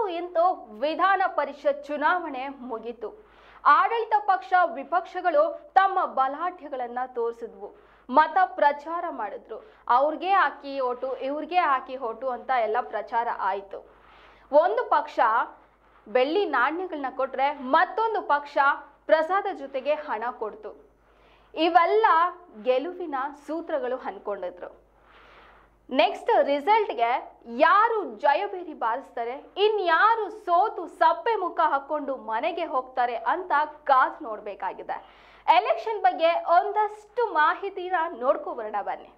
ಇಂತು ವಿಧಾನ ಪರಿಷತ್ ಚುನಾವಣೆ ಮುಗಿತು ಆಡಳಿತ ಪಕ್ಷ ವಿಪಕ್ಷಗಳು ತಮ್ಮ ಬಲಾಢ್ಯಗಳನ್ನ ತೋರಿಸಿದ್ವು ಮತ ಪ್ರಚಾರ ಮಾಡಿದ್ರು ಅವ್ರಿಗೆ ಹಾಕಿ ಓಟು ಇವ್ರಿಗೆ ಹಾಕಿ ಓಟು ಅಂತ ಎಲ್ಲ ಪ್ರಚಾರ ಆಯಿತು ಒಂದು ಪಕ್ಷ ಬೆಳ್ಳಿ ನಾಣ್ಯಗಳನ್ನ ಕೊಟ್ರೆ ಮತ್ತೊಂದು ಪಕ್ಷ ಪ್ರಸಾದ ಜೊತೆಗೆ ಹಣ ಕೊಡ್ತು ಇವೆಲ್ಲ ಗೆಲುವಿನ ಸೂತ್ರಗಳು ಅನ್ಕೊಂಡಿದ್ರು ನೆಕ್ಸ್ಟ್ ರಿಸಲ್ಟ್ಗೆ ಯಾರು ಜಯಬೇರಿ ಬಾರಿಸ್ತಾರೆ ಇನ್ಯಾರು ಸೋತು ಸಪ್ಪೆ ಮುಖ ಹಾಕೊಂಡು ಮನೆಗೆ ಹೋಗ್ತಾರೆ ಅಂತ ಕಾದ್ ನೋಡ್ಬೇಕಾಗಿದೆ ಎಲೆಕ್ಷನ್ ಬಗ್ಗೆ ಒಂದಷ್ಟು ಮಾಹಿತಿನ ನೋಡ್ಕೊಬರೋಣ ಬನ್ನಿ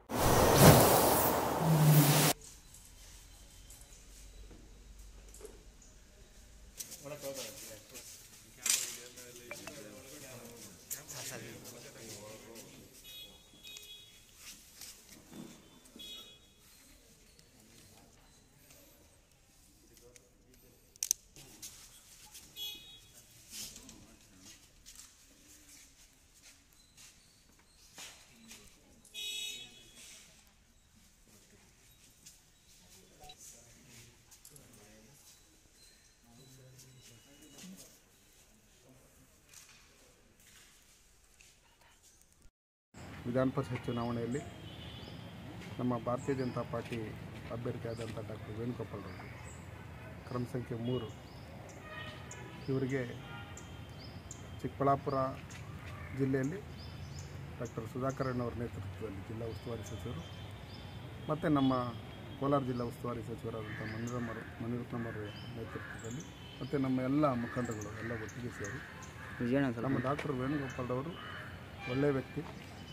ವಿಧಾನ ಪರಿಷತ್ ಚುನಾವಣೆಯಲ್ಲಿ ನಮ್ಮ ಭಾರತೀಯ ಜನತಾ ಪಾರ್ಟಿ ಅಭ್ಯರ್ಥಿಯಾದಂಥ ಡಾಕ್ಟರ್ ವೇಣುಗೋಪಾಲ್ರವರು ಕ್ರಮ ಸಂಖ್ಯೆ ಮೂರು ಇವರಿಗೆ ಚಿಕ್ಕಬಳ್ಳಾಪುರ ಜಿಲ್ಲೆಯಲ್ಲಿ ಡಾಕ್ಟರ್ ಸುಧಾಕರಣ್ಣವರ ನೇತೃತ್ವದಲ್ಲಿ ಜಿಲ್ಲಾ ಉಸ್ತುವಾರಿ ಸಚಿವರು ಮತ್ತು ನಮ್ಮ ಕೋಲಾರ ಜಿಲ್ಲಾ ಉಸ್ತುವಾರಿ ಸಚಿವರಾದಂಥ ಮನಿರಮ್ಮರ ಮನಿರತ್ನಮ್ಮರ ನೇತೃತ್ವದಲ್ಲಿ ಮತ್ತು ನಮ್ಮ ಎಲ್ಲ ಮುಖಂಡರುಗಳು ಎಲ್ಲ ಒಟ್ಟಿಗೆ ಸೇರಿ ನಮ್ಮ ಡಾಕ್ಟರ್ ವೇಣುಗೋಪಾಲ್ರವರು ಒಳ್ಳೆಯ ವ್ಯಕ್ತಿ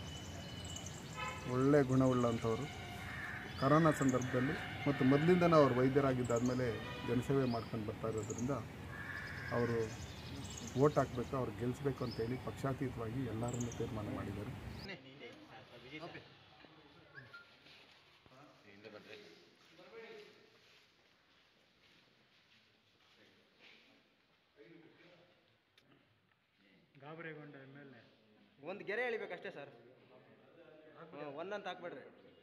ಒಳ್ಳೆಯ ಗುಣವುಳ್ಳಂಥವರು ಕರೋನಾ ಸಂದರ್ಭದಲ್ಲಿ ಮತ್ತು ಮೊದಲಿಂದನೇ ಅವರು ವೈದ್ಯರಾಗಿದ್ದಾದಮೇಲೆ ಜನಸೇವೆ ಮಾಡ್ಕೊಂಡು ಬರ್ತಾ ಇರೋದ್ರಿಂದ ಅವರು ಓಟ್ ಹಾಕಬೇಕು ಅವ್ರು ಗೆಲ್ಲಿಸ್ಬೇಕು ಅಂತೇಳಿ ಪಕ್ಷಾತೀತವಾಗಿ ಎಲ್ಲರನ್ನೂ ತೀರ್ಮಾನ ಮಾಡಿದ್ದಾರೆ ಒಂದು ಗೆರೆ ಎಳಿಬೇಕಷ್ಟೇ ಸರ್ ಒನ್ ಅಂತ ಹಾಕ್ಬೇಡ್ರಿ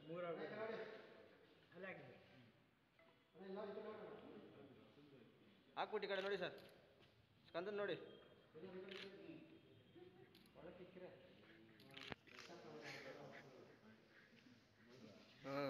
ಹಾಕ್ಬಿಟ್ಟು ಈ ಕಡೆ ನೋಡಿ ಸರ್ ಸ್ಕಂದನ್ ನೋಡಿ ಹಾಂ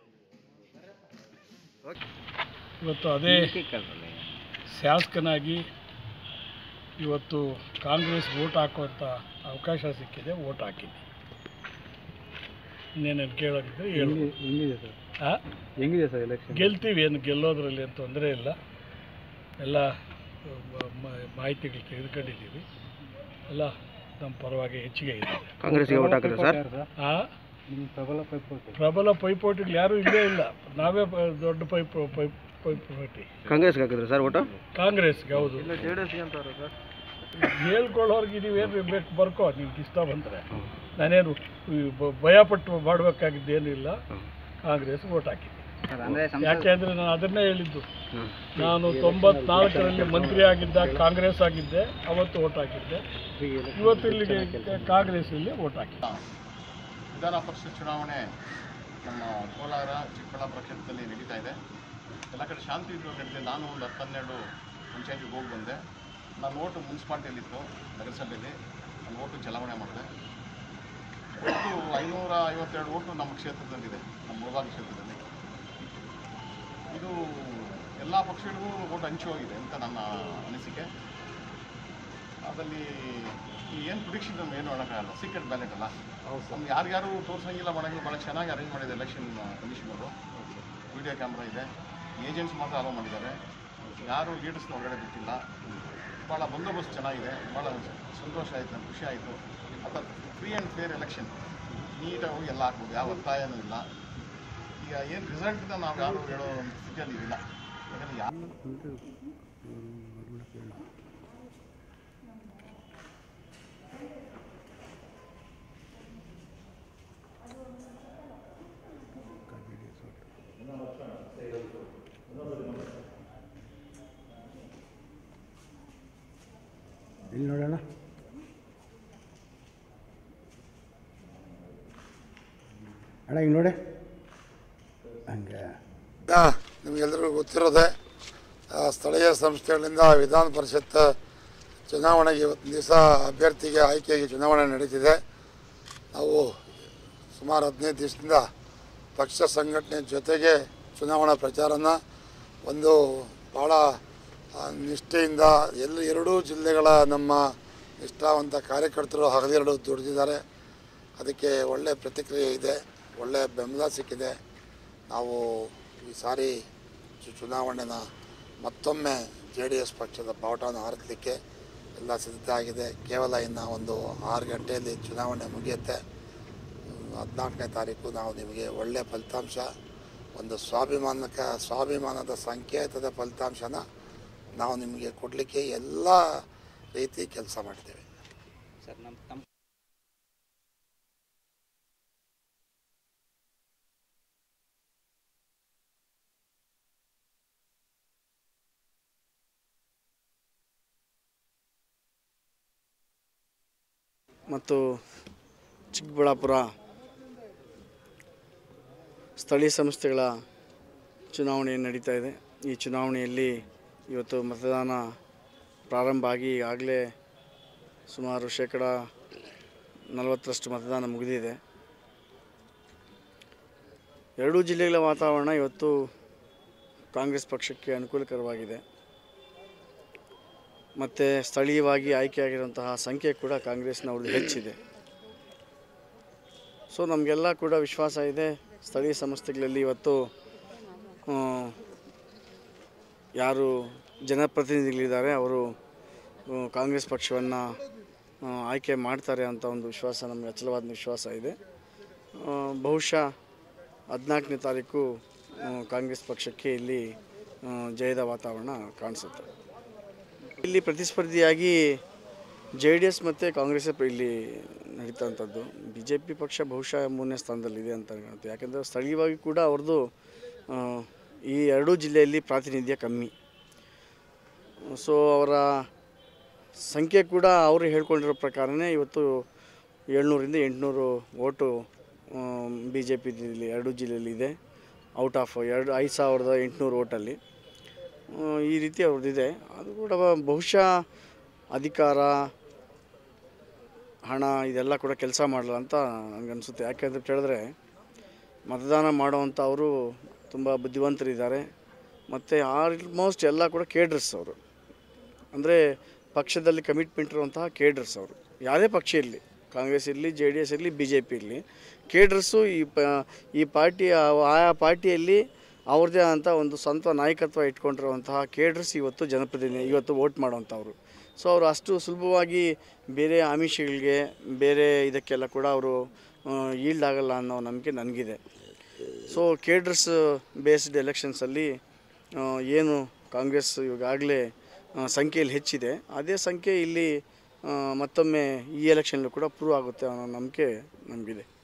ಓಕೆ ಇವತ್ತು ಅದೇ ಶಾಸಕನಾಗಿ ಇವತ್ತು ಕಾಂಗ್ರೆಸ್ ವೋಟ್ ಹಾಕುವಂಥ ಅವಕಾಶ ಸಿಕ್ಕಿದೆ ವೋಟ್ ಹಾಕಿದ್ದೆ ಇನ್ನೇನೇನು ಕೇಳೋದಿದ್ರೆ ಹೇಳು ಹೆಂಗಿದೆ ಸರ್ ಆ? ಹೆಂಗಿದೆ ಸರ್ ಎಲೆಕ್ಷನ್ ಗೆಲ್ತೀವಿ ಏನು ಗೆಲ್ಲೋದ್ರಲ್ಲಿ ಏನು ತೊಂದರೆ ಇಲ್ಲ ಎಲ್ಲ ಮ- ಮ- ಮಾಹಿತಿಗಳು ತೆಗೆದುಕೊಂಡಿದ್ದೀವಿ ಎಲ್ಲ ನಮ್ಮ ಪರವಾಗಿ ಹೆಚ್ಚಿಗೆ ಇದೆ ಕಾಂಗ್ರೆಸ್ಗೆ ಓಟ್ ಹಾಕಿದ್ರೆ ಸರ್ ಆ ನಿಮ್ಮ ಪ್ರಬಲ ಪೈಪೋಟಿ ಪ್ರಬಲ ಪೈಪೋಟಿಗಳು ಯಾರೂ ಇಲ್ಲೇ ಇಲ್ಲ ನಾವೇ ಪ- ದೊಡ್ಡ ಪೈಪ್ ಪೈಪ್ ಪೈಪೋಟಿ ಕಾಂಗ್ರೆಸ್ಗೆ ಹಾಕಿದ್ರೆ ಸರ್ ಓಟು ಕಾಂಗ್ರೆಸ್ಗೆ ಹೌದು ಜೆ ಡಿ ಎಸ್ಗೆ ಅಂತಾರೆ ಸರ್ ಹೇಳ್ಕೊಳ್ಳೋರ್ಗೆ ನೀವೇನು ಬೇಕು ಬರ್ಕೋ ನಿಮ್ಗೆ ಇಷ್ಟ ಬಂದರೆ ನಾನೇನು ಈ ಬ- ಭಯ ಪಟ್ಟು ಮಾಡಬೇಕಾಗಿದ್ದೇನಿಲ್ಲ ಕಾಂಗ್ರೆಸ್ ಓಟ್ ಹಾಕಿದ್ದೆ ಯಾಕೆಂದರೆ ನಾನು ಅದನ್ನೇ ಹೇಳಿದ್ದು ನಾನು ತೊಂಬತ್ನಾಲ್ಕರಲ್ಲಿ ಮಂತ್ರಿ ಆಗಿದ್ದಾಗ ಕಾಂಗ್ರೆಸ್ ಆಗಿದ್ದೆ ಅವತ್ತು ಓಟ್ ಹಾಕಿದ್ದೆ ಇವತ್ತು ಇಲ್ಲಿಗೆ ಕಾಂಗ್ರೆಸ್ಸಲ್ಲಿ ಓಟ್ ಹಾಕಿದ್ದೆ ವಿಧಾನ ಪರಿಷತ್ ಚುನಾವಣೆ ನಮ್ಮ ಕೋಲಾರ ಚಿಕ್ಕಬಳ್ಳಾಪುರ ಕ್ಷೇತ್ರದಲ್ಲಿ ನಡೀತಾ ಇದೆ ಎಲ್ಲ ಕಡೆ ಶಾಂತಿ ನಡೀತಿದೆ ನಾನು ಒಂದು ಹತ್ತು ಹನ್ನೆರಡು ಪಂಚಾಯತಿಗೆ ಹೋಗಿ ಬಂದೆ ನನ್ನ ಓಟು ಮುನ್ಸಿಪಾಲ್ಟಿಯಲ್ಲಿತ್ತು ನಗರಸಭೆಯಲ್ಲಿ ನನ್ನ ಓಟು ಚಲಾವಣೆ ಮಾಡಿದೆ ಒಟ್ಟು ಐನೂರ ಐವತ್ತೆರಡು ಓಟು ನಮ್ಮ ಕ್ಷೇತ್ರದಲ್ಲಿದೆ ನಮ್ಮ ಮುಳಬಾಗ ಕ್ಷೇತ್ರದಲ್ಲಿ ಇದು ಎಲ್ಲ ಪಕ್ಷಗಳಿಗೂ ಓಟ್ ಹಂಚಿ ಹೋಗಿದೆ ಅಂತ ನನ್ನ ಅನಿಸಿಕೆ ಅದರಲ್ಲಿ ಏನು ಪ್ರಿಡಿಕ್ಷನ್ ನಮ್ಗೆ ಏನು ಮಾಡೋಕ್ಕಾಗಲ್ಲ ಸೀಕ್ರೆಟ್ ಬ್ಯಾಲೆಟ್ ಅಲ್ಲ ನಮ್ಗೆ ಯಾರ್ಯಾರು ತೋರಿಸಂಗಿಲ್ಲ ಮಾಡೋಂಗಿಲ್ಲ ಭಾಳ ಚೆನ್ನಾಗಿ ಅರೇಂಜ್ ಮಾಡಿದೆ ಎಲೆಕ್ಷನ್ ಕಮಿಷನ್ ಅವರು ವಿಡಿಯೋ ಕ್ಯಾಮ್ರಾ ಇದೆ ಏಜೆಂಟ್ಸ್ ಮಾತ್ರ ಅಲೋ ಮಾಡಿದ್ದಾರೆ ಯಾರು ಲೀಡರ್ಸ್ನ ಹೊರಗಡೆ ಬಿಟ್ಟಿಲ್ಲ ಭಾಳ ಬಂದೋಬಸ್ತ್ ಚೆನ್ನಾಗಿದೆ ಭಾಳ ಸಂತೋಷ ಆಯಿತು ನನಗೆ ಖುಷಿ ಆಯಿತು ಅಥವಾ ಫ್ರೀ ಆ್ಯಂಡ್ ಫೇರ್ ಎಲೆಕ್ಷನ್ ನೀಟಾಗಿ ಹೋಗಿ ಎಲ್ಲ ಹಾಕ್ಬೋದು ಯಾವ ಒತ್ತಾಯನೂ ಇಲ್ಲ ಈಗ ಏನು ರಿಸಲ್ಟ್ನ ನಾವು ಯಾರು ಹೇಳೋ ಸ್ಥಿತಿಯಲ್ಲಿ ಇಲ್ಲ ಯಾಕಂದರೆ ಯಾ ಇಲ್ಲಿ ನೋಡೋಣ ಅಣ್ಣ ಹಿಂಗೆ ನೋಡಿ ಹಂಗೆ ನಿಮಗೆಲ್ಲರಿಗೂ ಗೊತ್ತಿರೋದೆ ಆ, ಸ್ಥಳೀಯ ಸಂಸ್ಥೆಗಳಿಂದ ವಿಧಾನ ಪರಿಷತ್ ಚುನಾವಣೆಗೆ ಇವತ್ತು ದಿವಸ ಅಭ್ಯರ್ಥಿಗೆ ಆಯ್ಕೆಗೆ ಚುನಾವಣೆ ನಡೀತಿದೆ ನಾವು ಸುಮಾರು ಹದಿನೈದು ದಿವಸದಿಂದ ಪಕ್ಷ ಸಂಘಟನೆ ಜೊತೆಗೆ ಚುನಾವಣಾ ಪ್ರಚಾರನ ಒಂದು ಭಾಳ ಆ, ನಿಷ್ಠೆಯಿಂದ ಎಲ್ಲ ಎರಡೂ ಜಿಲ್ಲೆಗಳ ನಮ್ಮ ನಿಷ್ಠಾವಂತ ಕಾರ್ಯಕರ್ತರು ಹಗಲಿರಡು ದುಡಿದಿದ್ದಾರೆ ಅದಕ್ಕೆ ಒಳ್ಳೆಯ ಪ್ರತಿಕ್ರಿಯೆ ಇದೆ ಒಳ್ಳೆಯ ಬೆಂಬಲ ಸಿಕ್ಕಿದೆ ನಾವು ಈ ಸಾರಿ ಚು- ಚುನಾವಣೆನ ಮತ್ತೊಮ್ಮೆ ಜೆ ಡಿ ಎಸ್ ಪಕ್ಷದ ಬಾವುಟವನ್ನು ಹಾರಿಸಲಿಕ್ಕೆ ಎಲ್ಲ ಸಿದ್ಧತೆ ಆಗಿದೆ ಕೇವಲ ಇನ್ನು ಒಂದು ಆರು ಗಂಟೆಯಲ್ಲಿ ಚುನಾವಣೆ ಮುಗಿಯುತ್ತೆ ಹದಿನಾಲ್ಕನೇ ತಾರೀಕು ನಾವು ನಿಮಗೆ ಒಳ್ಳೆಯ ಫಲಿತಾಂಶ ಒಂದು ಸ್ವಾಭಿಮಾನಕ ಸ್ವಾಭಿಮಾನದ ಸಂಕೇತದ ಫಲಿತಾಂಶನ ನಾವು ನಿಮಗೆ ಕೊಡಲಿಕ್ಕೆ ಎಲ್ಲ ರೀತಿ ಕೆಲಸ ಮಾಡ್ತೇವೆ ಸರ್ ನಮ್ಮ ತಮ್ಮ ಮತ್ತು ಚಿಕ್ಕಬಳ್ಳಾಪುರ ಸ್ಥಳೀಯ ಸಂಸ್ಥೆಗಳ ಚುನಾವಣೆ ನಡೀತಾ ಇದೆ ಈ ಚುನಾವಣೆಯಲ್ಲಿ ಇವತ್ತು ಮತದಾನ ಪ್ರಾರಂಭ ಆಗಿ ಈಗಾಗಲೇ ಸುಮಾರು ಶೇಕಡ ನಲವತ್ತರಷ್ಟು ಮತದಾನ ಮುಗಿದಿದೆ ಎರಡೂ ಜಿಲ್ಲೆಗಳ ವಾತಾವರಣ ಇವತ್ತು ಕಾಂಗ್ರೆಸ್ ಪಕ್ಷಕ್ಕೆ ಅನುಕೂಲಕರವಾಗಿದೆ ಮತ್ತು ಸ್ಥಳೀಯವಾಗಿ ಆಯ್ಕೆಯಾಗಿರುವಂತಹ ಸಂಖ್ಯೆ ಕೂಡ ಕಾಂಗ್ರೆಸ್ನವ್ರದ್ದು ಹೆಚ್ಚಿದೆ ಸೊ ನಮಗೆಲ್ಲ ಕೂಡ ವಿಶ್ವಾಸ ಇದೆ ಸ್ಥಳೀಯ ಸಂಸ್ಥೆಗಳಲ್ಲಿ ಇವತ್ತು ಆ, ಯಾರು ಜನಪ್ರತಿನಿಧಿಗಳಿದ್ದಾರೆ ಅವರು ಆ, ಕಾಂಗ್ರೆಸ್ ಪಕ್ಷವನ್ನು ಆಯ್ಕೆ ಮಾಡ್ತಾರೆ ಅಂತ ಒಂದು ವಿಶ್ವಾಸ ನಮಗೆ ಅಚಲವಾದ ವಿಶ್ವಾಸ ಇದೆ ಆ, ಬಹುಶಃ ಹದಿನಾಲ್ಕನೇ ತಾರೀಕು ಆ, ಕಾಂಗ್ರೆಸ್ ಪಕ್ಷಕ್ಕೆ ಇಲ್ಲಿ ಆ, ಜಯದ ವಾತಾವರಣ ಕಾಣಿಸುತ್ತೆ ಇಲ್ಲಿ ಪ್ರತಿಸ್ಪರ್ಧಿಯಾಗಿ ಜೆ ಡಿ ಎಸ್ ಮತ್ತು ಕಾಂಗ್ರೆಸ್ ಇಲ್ಲಿ ನಡೀತಂಥದ್ದು ಬಿ ಜೆ ಪಿ ಪಕ್ಷ ಬಹುಶಃ ಮೂರನೇ ಸ್ಥಾನದಲ್ಲಿದೆ ಅಂತ ಕಾಣುತ್ತೆ ಯಾಕೆಂದರೆ ಸ್ಥಳೀಯವಾಗಿ ಕೂಡ ಅವ್ರದ್ದು ಆ, ಈ ಎರಡೂ ಜಿಲ್ಲೆಯಲ್ಲಿ ಪ್ರಾತಿನಿಧ್ಯ ಕಮ್ಮಿ ಸೊ ಅವರ ಸಂಖ್ಯೆ ಕೂಡ ಅವರು ಹೇಳ್ಕೊಂಡಿರೋ ಪ್ರಕಾರನೇ ಇವತ್ತು ಏಳ್ನೂರಿಂದ ಎಂಟುನೂರು ಓಟು ಬಿ ಜೆ ಪಿ ಎರಡೂ ಜಿಲ್ಲೆಯಲ್ಲಿ ಇದೆ ಔಟ್ ಆಫ್ ಎರಡು ಐದು ಸಾವಿರದ ಎಂಟುನೂರು ಓಟಲ್ಲಿ ಆ, ಈ ರೀತಿ ಅವ್ರದ್ದಿದೆ ಅದು ಕೂಡ ಬಹುಶಃ ಅಧಿಕಾರ ಹಣ ಇದೆಲ್ಲ ಕೂಡ ಕೆಲಸ ಮಾಡಲ್ಲ ಅಂತ ನನಗನ್ಸುತ್ತೆ ಯಾಕೆಂತ ಹೇಳಿದ್ರೆ ಮತದಾನ ಮಾಡೋವಂಥ ಅವರು ತುಂಬ ಬುದ್ಧಿವಂತರಿದ್ದಾರೆ ಮತ್ತು ಆಲ್ಮೋಸ್ಟ್ ಎಲ್ಲ ಕೂಡ ಕೇಡ್ರಸ್ ಅವರು ಅಂದರೆ ಪಕ್ಷದಲ್ಲಿ ಕಮಿಟ್ಮೆಂಟ್ ಇರುವಂತಹ ಕೇಡ್ರಸ್ ಅವರು ಯಾವುದೇ ಪಕ್ಷ ಇರಲಿ ಕಾಂಗ್ರೆಸ್ ಇರಲಿ ಜೆ ಡಿ ಎಸ್ ಇರಲಿ ಬಿ ಜೆ ಪಿ ಇರಲಿ ಕೇಡ್ರಸ್ಸು ಈ ಪ ಈ ಪಾರ್ಟಿಯ ಆಯಾ ಪಾರ್ಟಿಯಲ್ಲಿ ಅವ್ರದ್ದೇ ಆದಂಥ ಒಂದು ಸ್ವಂತ ನಾಯಕತ್ವ ಇಟ್ಕೊಂಡಿರುವಂತಹ ಕೇಡ್ರಸ್ ಇವತ್ತು ಜನಪ್ರತಿನಿಧಿ ಇವತ್ತು ವೋಟ್ ಮಾಡೋವಂಥವ್ರು ಸೊ ಅವರು ಅಷ್ಟು ಸುಲಭವಾಗಿ ಬೇರೆ ಆಮಿಷಗಳಿಗೆ ಬೇರೆ ಇದಕ್ಕೆಲ್ಲ ಕೂಡ ಅವರು ಈಲ್ಡ್ ಆಗಲ್ಲ ಅನ್ನೋ ನಂಬಿಕೆ ನನಗಿದೆ ಸೊ ಕೇಡ್ರಸ್ ಬೇಸ್ಡ್ ಎಲೆಕ್ಷನ್ಸಲ್ಲಿ ಆ, ಏನು ಕಾಂಗ್ರೆಸ್ ಈಗಾಗಲೇ ಸಂಖ್ಯೆಯಲ್ಲಿ ಹೆಚ್ಚಿದೆ ಅದೇ ಸಂಖ್ಯೆ ಇಲ್ಲಿ ಆ, ಮತ್ತೊಮ್ಮೆ ಈ ಎಲೆಕ್ಷನ್ಲೂ ಕೂಡ ಪ್ರೂವ್ ಆಗುತ್ತೆ ಅನ್ನೋ ನಂಬಿಕೆ ನಮಗಿದೆ